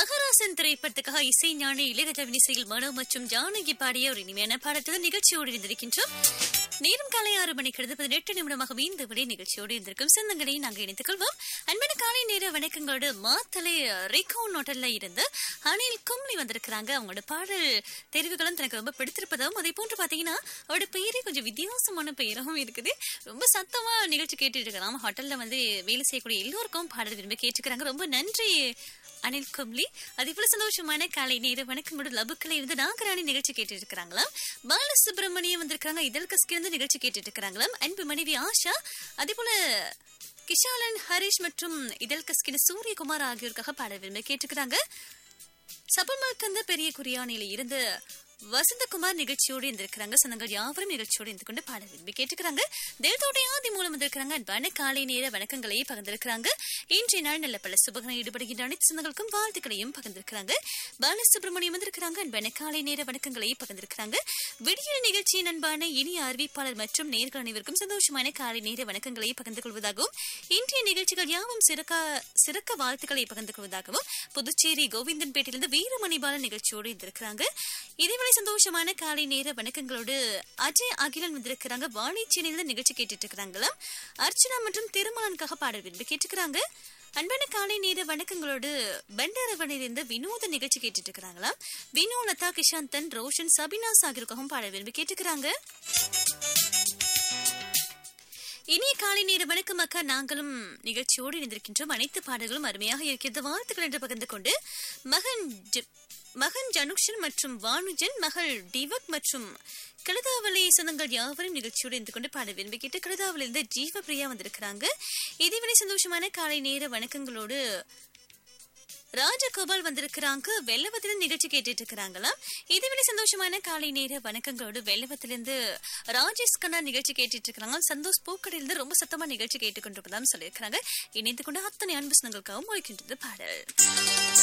மகராசன் திரைப்படத்துக்காக இசை ஞானி இளையராஜாவின் இசையில் மனோ மற்றும் ஜானகி பாடிய ஒரு இனிமையான பாடத்துடன் நிகழ்ச்சியோடு இருந்திருக்கின்றோம் நேரம் காலை ஆறு மணிக்கு அடுத்து பதினெட்டு நிமிடமாக இந்த விட நிகழ்ச்சியோடு இருந்திருக்கும் சொந்தங்களை நாங்கள் இணைத்துக் கொள்வோம் அன்பான காலை நேர வணக்கங்களோடு மாத்தலை ரிகோன் ஹோட்டல்ல இருந்து அனில் கும்லி வந்திருக்கிறாங்க அவங்களோட பாடல் தெரிவுகளும் தனக்கு ரொம்ப பிடித்திருப்பதும் அதே போன்று பாத்தீங்கன்னா அவரோட பெயரே கொஞ்சம் வித்தியாசமான பெயராகவும் இருக்குது ரொம்ப சத்தமா நிகழ்ச்சி கேட்டுட்டு இருக்கலாம் ஹோட்டல்ல வந்து வேலை செய்யக்கூடிய எல்லோருக்கும் பாடல் விரும்பி கேட்டுக்கிறாங்க ரொம்ப நன்றி அனில் கும்லி அதே போல சந்தோஷமான காலை நேர வணக்கங்களோட லபுக்களை இருந்து நாகராணி நிகழ்ச்சி கேட்டு இருக்கிறாங்களாம் பாலசுப்ரமணியம் வந்திருக்காங்க இதழ் கஸ்கி இருந்து நிகழ்ச்சி கேட்டுட்டு இருக்கிறாங்களாம் அன்பு மனைவி ஆஷா அதே போல கிஷாலன் ஹரிஷ் மற்றும் இதழ் கஸ்கின் சூரியகுமார் ஆகியோருக்காக பாட விரும்பி கேட்டுக்கிறாங்க சபர்மல்கந்த பெரிய குறியானையில இருந்து வசந்தகுமார் நிகழ்ச்சியோடு இருந்திருக்கிறாங்க சொந்தங்கள் யாவரும் நிகழ்ச்சியோடு இருந்து கொண்டு பாட விரும்பி கேட்டுக்கிறாங்க தேவதோடைய ஆதி மூலம் வந்திருக்கிறாங்க அன்பான காலை நேர வணக்கங்களை பகிர்ந்திருக்கிறாங்க இன்றைய நாள் நல்ல பல சுபகனை ஈடுபடுகின்ற அனைத்து சொந்தங்களுக்கும் வாழ்த்துக்களையும் பகிர்ந்திருக்கிறாங்க பாலசுப்ரமணியம் வந்திருக்கிறாங்க அன்பான காலை நேர வணக்கங்களை பகிர்ந்திருக்கிறாங்க விடியல் நிகழ்ச்சியின் அன்பான இனிய அறிவிப்பாளர் மற்றும் நேர்கள் அனைவருக்கும் சந்தோஷமான காலை நேர வணக்கங்களை பகிர்ந்து கொள்வதாகவும் இன்றைய நிகழ்ச்சிகள் யாவும் சிறக்க சிறக்க வாழ்த்துக்களை பகிர்ந்து கொள்வதாகவும் புதுச்சேரி கோவிந்தன்பேட்டையிலிருந்து வீரமணி பாலன் நிகழ்ச்சியோடு இருந்திருக்கிறாங்க இதேவேளை சந்தோஷமான காலை நேர வணக்கங்களோடு அஜய் அகிலன் வந்திருக்கிறாங்க வாணிச்சேனியில நிகழ்ச்சி கேட்டுட்டு இருக்கிறாங்களாம் அர்ச்சனா மற்றும் திருமலனுக்காக பாடல் விரும்பி கேட்டுக்கிறாங்க அன்பான காலை நேர வணக்கங்களோடு பண்டரவனிலிருந்து வினோத நிகழ்ச்சி கேட்டுட்டு இருக்கிறாங்களாம் வினோ லதா கிஷாந்தன் ரோஷன் சபினாஸ் ஆகியோருக்காகவும் பாடல் விரும்பி கேட்டுக்கிறாங்க இனிய காலை நேர வணக்கம் அக்கா நாங்களும் நிகழ்ச்சியோடு இணைந்திருக்கின்றோம் அனைத்து பாடல்களும் அருமையாக இருக்கிறது வாழ்த்துக்கள் என்று பகிர்ந்து கொண்டு மகன் ஜ- மகன் ஜனுக்ஷன் மற்றும் வானுஜன் மகள் டிவக் மற்றும் கழுதாவளி சொந்தங்கள் யாவரும் நிகழ்ச்சியோடு இருந்து கொண்டு பாட விரும்பி கேட்டு கழுதாவளியிலிருந்து ஜீவபிரியா வந்திருக்கிறாங்க இதேவேளை சந்தோஷமான காலை நேர வணக்கங்களோடு ராஜகோபால் வந்திருக்கிறாங்க வெள்ளவத்திலிருந்து நிகழ்ச்சி கேட்டுட்டு இருக்கிறாங்களாம் இதேவேளை சந்தோஷமான காலை நேர வணக்கங்களோடு வெள்ளவத்திலிருந்து ராஜேஷ் கண்ணா நிகழ்ச்சி கேட்டுட்டு இருக்கிறாங்க சந்தோஷ் பூக்கடையிலிருந்து ரொம்ப சத்தமா நிகழ்ச்சி கேட்டுக்கொண்டிருப்பதாம் சொல்லியிருக்கிறாங்க இணைந்து கொண்டு அத்தனை அன்பு சொந்தங்களுக்காகவும் ஒழிக்கின்றது பாடல்